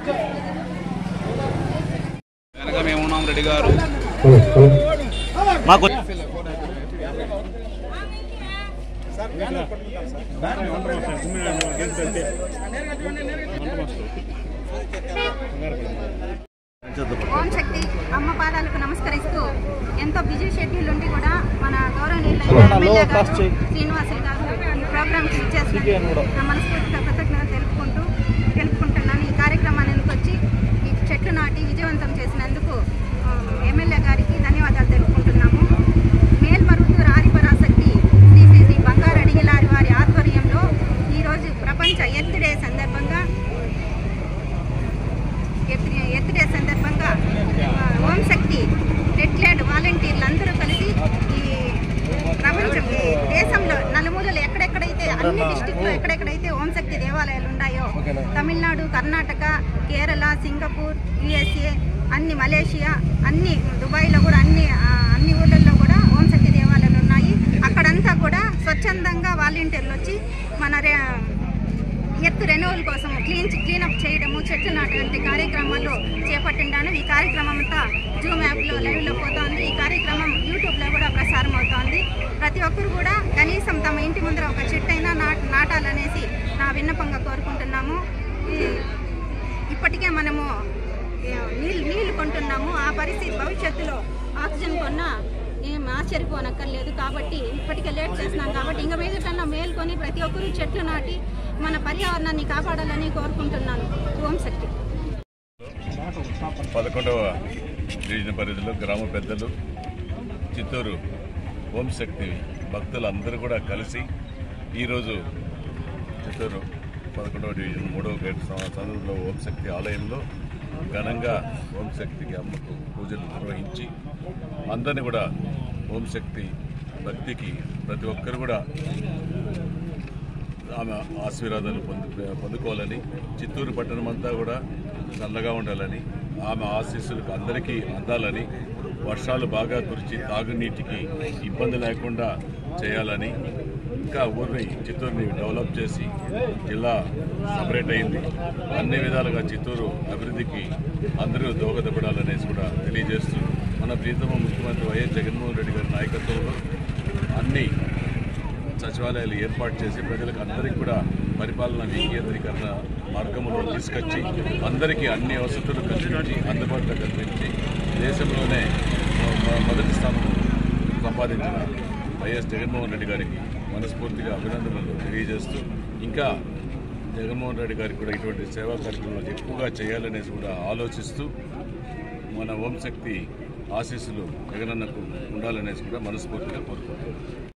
వెనక మేము ఉన్నాం రెడ్డి గారు మాకు ఓం శక్తి అమ్మ పాదాలకు నమస్కరిస్తూ ఎంతో బిజీ షెడ్యూల్ ఉండి కూడా మన గౌరవనీయులైన ఎమ్మెల్యే గారు శ్రీనివాసులు గారు ఈ ప్రోగ్రామ్కి ఇచ్చేసినందుకు నా మనస్ఫూర్తిగా కృతజ్ఞత తెలుపుకుంటూ తెలుపుకుంటున్నాను ఈ కార్యక్రమాన్ని ఎందుకు వచ్చి ఈ చెట్లు నాటి విజయవంతం చేసినందుకు ఆ, ఎమ్మెల్యే గారికి ధన్యవాదాలు తెలుపుకుంటున్నాము మేల్మరుతూరు ఆదిపరాశక్తి శ్రీ శ్రీ శ్రీ బంగారు అడిగిలారి వారి ఆధ్వర్యంలో ఈరోజు ప్రపంచ ఎర్త్ డే సందర్భంగా ఎర్త్ ఎర్త్ డే సందర్భంగా ఆ, ఓం శక్తి రెడ్లెడ్ వాలంటీర్లు అందరూ కలిసి ఈ ప్రపంచం ఈ దేశంలో నలుమూలలు ఎక్కడెక్కడైతే అన్ని డిస్టిక్లో ఎక్కడెక్కడైతే ఓం శక్తి దేవాలయాలు ఉన్నాయో తమిళనాడు కర్ణాటక కేరళ సింగపూర్ యుఎస్ఏ అన్ని మలేషియా అన్ని దుబాయ్లో కూడా అన్ని ఆ, అన్ని ఊళ్ళల్లో కూడా ఓం శక్తి దేవాలయాలు ఉన్నాయి అక్కడంతా కూడా స్వచ్ఛందంగా వాలంటీర్లు వచ్చి మన రే ఎత్తు రెన్యువల్ కోసం క్లీన్ క్లీనప్ చేయడము చెట్లు నాటువంటి కార్యక్రమాలు చేపట్టిండాను ఈ కార్యక్రమం అంతా జూమ్ యాప్లో లైవ్లో పోతోంది ఈ కార్యక్రమం యూట్యూబ్లో కూడా ప్రసారం అవుతోంది ప్రతి ఒక్కరు కూడా కనీసం తమ ఇంటి ముందర ఒక చెట్టు అయినా నాట నాటాలనేసి నా విన్నపంగా కోరుకుంటున్నాము ఈ- ఇప్పటికే మనము ఏ, నీళ్ళు నీళ్లు కొంటున్నాము ఆ పరిస్థితి భవిష్యత్తులో ఆక్సిజన్ కొన్నా ఏం ఆశ్చర్యపోనక్కర్లేదు కాబట్టి ఇప్పటికే లేట్ చేస్తున్నాం కాబట్టి ఇంక మీద కన్నా మేల్కొని ప్రతి ఒక్కరూ చెట్లు నాటి మన పర్యావరణాన్ని కాపాడాలని కోరుకుంటున్నాను ఓం శక్తి పదకొండవ డివిజన్ పరిధిలో గ్రామ పెద్దలు చిత్తూరు ఓం శక్తి భక్తులందరూ కూడా కలిసి ఈరోజు చిత్తూరు పదకొండవ డివిజన్ మూడవ గేట్ సందర్భంలో ఓం శక్తి ఆలయంలో ఘనంగా ఓం శక్తికి అమ్మకు పూజలు నిర్వహించి అందరినీ కూడా ఓం శక్తి భక్తికి ప్రతి ఒక్కరు కూడా ఆమె ఆశీర్వాదాలు పొందు పొందుకోవాలని చిత్తూరు పట్టణం అంతా కూడా చల్లగా ఉండాలని ఆమె ఆశీస్సులకు అందరికీ అందాలని వర్షాలు బాగా కురిచి తాగునీటికి ఇబ్బంది లేకుండా చేయాలని ఇంకా ఊరిని చిత్తూరుని డెవలప్ చేసి జిల్లా సపరేట్ అయింది అన్ని విధాలుగా చిత్తూరు అభివృద్ధికి అందరూ దోహదపడాలనేసి కూడా తెలియజేస్తూ మన ప్రీతమ ముఖ్యమంత్రి వైఎస్ జగన్మోహన్ రెడ్డి గారి నాయకత్వంలో అన్ని సచివాలయాలు ఏర్పాటు చేసి ప్రజలకు అందరికీ కూడా పరిపాలన వికేంద్రీకరణ మార్గంలో తీసుకొచ్చి అందరికీ అన్ని వసతులు కల్పించి అందుబాటులో కల్పించి దేశంలోనే మొ- మొదటి స్థానం సంపాదించిన వైఎస్ జగన్మోహన్ రెడ్డి గారికి మనస్ఫూర్తిగా అభినందనలు తెలియజేస్తూ ఇంకా జగన్మోహన్ రెడ్డి గారికి కూడా ఇటువంటి సేవా కార్యక్రమాలు ఎక్కువగా చేయాలనేసి కూడా ఆలోచిస్తూ మన ఓం శక్తి ఆశీస్సులు జగనన్నకు ఉండాలనేసి కూడా మనస్ఫూర్తిగా కోరుకుంటున్నాను